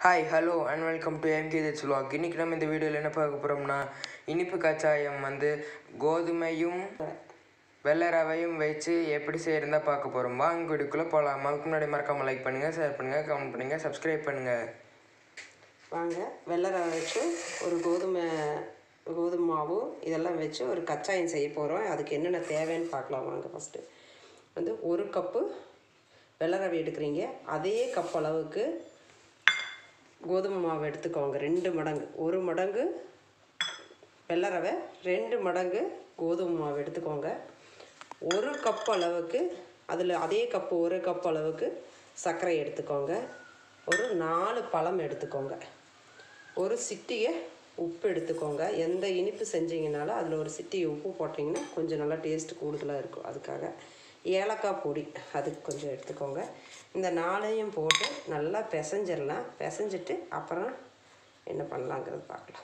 hi hello and welcome to MK that's vlog இன்னைக்கு நம்ம இந்த வீடியோவில் என்ன பார்க்க போகிறோம்னா இனிப்பு கச்சாயம் வந்து கோதுமையும் வெள்ளை ரவையும் வச்சு எப்படி செய்யறதா பார்க்க போகிறோம் வாங்க வீடியோக்குள்ளே போகலாம் அதுக்கு முன்னாடி மறக்காமல் லைக் பண்ணுங்கள் ஷேர் பண்ணுங்கள் கமெண்ட் பண்ணுங்கள் சப்ஸ்கிரைப் பண்ணுங்கள் வாங்க வெள்ளை ரவை வச்சு ஒரு கோதுமை கோதுமை மாவு இதெல்லாம் வச்சு ஒரு கச்சாயம் செய்ய போகிறோம் அதுக்கு என்னென்ன தேவைன்னு பார்க்கலாம் வாங்க ஃபஸ்ட்டு வந்து ஒரு கப்பு வெள்ளை ரவை எடுக்கிறீங்க அதே கப் அளவுக்கு கோதுமை மாவு எடுத்துக்கோங்க ரெண்டு மடங்கு ஒரு மடங்கு வெள்ளை ரவை ரெண்டு மடங்கு கோதுமை மாவு எடுத்துக்கோங்க ஒரு கப் அளவுக்கு அதில் அதே கப்பு ஒரு கப் அளவுக்கு சர்க்கரை எடுத்துக்கோங்க ஒரு நாலு பழம் எடுத்துக்கோங்க ஒரு சிட்டிகை உப்பு எடுத்துக்கோங்க எந்த இனிப்பு செஞ்சீங்கனாலும் அதில் ஒரு சிட்டிகை உப்பு போட்டிங்கன்னா கொஞ்சம் நல்லா டேஸ்ட் கூடுதலாக இருக்கும் அதுக்காக ஏலக்காய் பொடி அதுக்கு கொஞ்சம் எடுத்துக்கோங்க இந்த நாளையும் போட்டு நல்லா பிசைஞ்சிடலாம் பிசைஞ்சிட்டு அப்புறம் என்ன பண்ணலாங்கிறது பார்க்கலாம்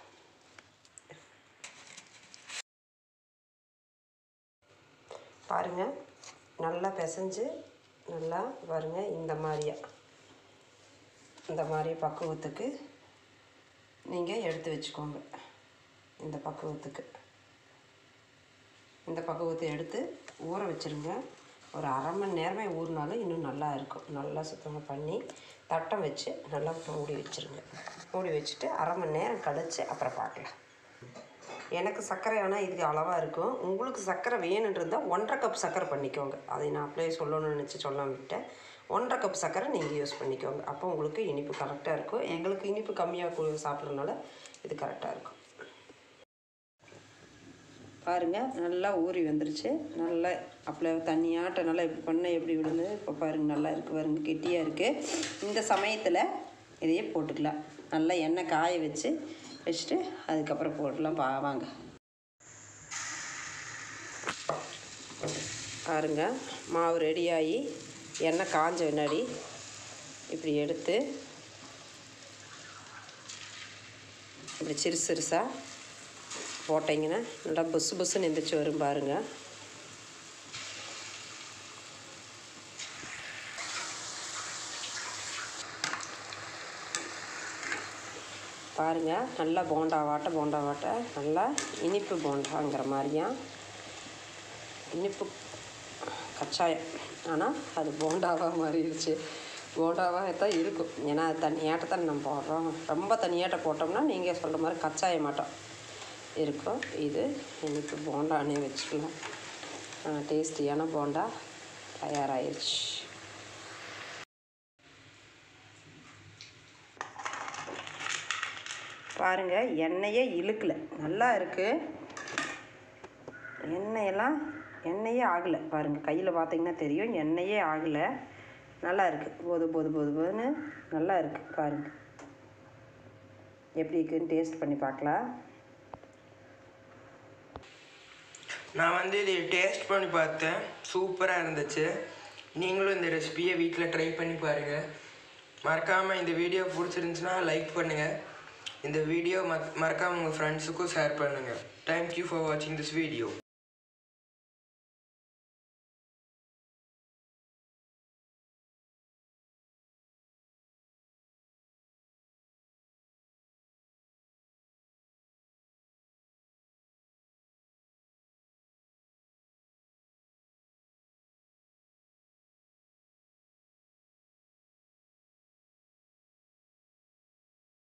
பாருங்கள் நல்லா பிசைஞ்சு நல்லா பாருங்க இந்த மாதிரியா இந்த மாதிரி பக்குவத்துக்கு நீங்கள் எடுத்து வச்சுக்கோங்க இந்த பக்குவத்துக்கு இந்த பக்குவத்தை எடுத்து ஊற வச்சுருங்க ஒரு அரை மணி நேரமே ஊறினாலும் இன்னும் நல்லா இருக்கும் நல்லா சுத்தமாக பண்ணி தட்டம் வச்சு நல்லா மூடி வச்சுருங்க மூடி வச்சுட்டு அரை மணி நேரம் கழித்து அப்புறம் பார்க்கலாம் எனக்கு சர்க்கரை ஆனால் இதுக்கு அளவாக இருக்கும் உங்களுக்கு சர்க்கரை வேணும்னு இருந்தால் ஒன்றரை கப் சர்க்கரை பண்ணிக்கோங்க அதை நான் அப்படியே சொல்லணும்னு நினச்சி சொல்லாம விட்டேன் ஒன்றரை கப் சர்க்கரை நீங்கள் யூஸ் பண்ணிக்கோங்க அப்போ உங்களுக்கு இனிப்பு கரெக்டாக இருக்கும் எங்களுக்கு இனிப்பு கம்மியாக சாப்பிட்றதுனால இது கரெக்டாக இருக்கும் பாருங்கள் நல்லா ஊறி வந்துருச்சு நல்லா அப்பள தண்ணியாட்ட நல்லா இப்படி பண்ண எப்படி விடுது இப்போ பாருங்கள் நல்லா இருக்குது பாருங்க கெட்டியாக இருக்குது இந்த சமயத்தில் இதையே போட்டுக்கலாம் நல்லா எண்ணெய் காய வச்சு வச்சுட்டு அதுக்கப்புறம் போட்டுலாம் பா வாங்க பாருங்க மாவு ரெடியாகி எண்ணெய் காஞ்ச பின்னாடி இப்படி எடுத்து இப்படி சிறு சிறுசாக போட்டிங்கன்னா நல்லா புசு புசுன்னு எந்திரிச்சு வரும் பாருங்கள் பாருங்கள் நல்லா போண்டா வாட்ட போண்டா வாட்ட நல்லா இனிப்பு போண்டாங்கிற மாதிரியா இனிப்பு கச்சாயம் ஆனால் அது போண்டாவாக மாறிடுச்சு போண்டாவாக தான் இருக்கும் ஏன்னா அது தண்ணியாட்ட தான் நம்ம போடுறோம் ரொம்ப தண்ணியாட்ட போட்டோம்னா நீங்கள் சொல்கிற மாதிரி கச்சாய மாட்டோம் இருக்கும் இது இனிப்பு போண்டானே வச்சுக்கலாம் டேஸ்டியான போண்டா தயாராகிடுச்சு பாருங்கள் எண்ணெயே இழுக்கல நல்லா இருக்குது எண்ணெயெல்லாம் எண்ணெயே ஆகலை பாருங்கள் கையில் பார்த்தீங்கன்னா தெரியும் எண்ணெயே ஆகலை நல்லா இருக்குது போது போது போது போதுன்னு நல்லா இருக்குது பாருங்கள் எப்படி இருக்குன்னு டேஸ்ட் பண்ணி பார்க்கலாம் நான் வந்து இது டேஸ்ட் பண்ணி பார்த்தேன் சூப்பராக இருந்துச்சு நீங்களும் இந்த ரெசிபியை வீட்டில் ட்ரை பண்ணி பாருங்கள் மறக்காமல் இந்த வீடியோ பிடிச்சிருந்துச்சுன்னா லைக் பண்ணுங்கள் இந்த வீடியோ மறக்காமல் உங்கள் ஃப்ரெண்ட்ஸுக்கும் ஷேர் பண்ணுங்கள் தேங்க்யூ ஃபார் வாட்சிங் திஸ் வீடியோ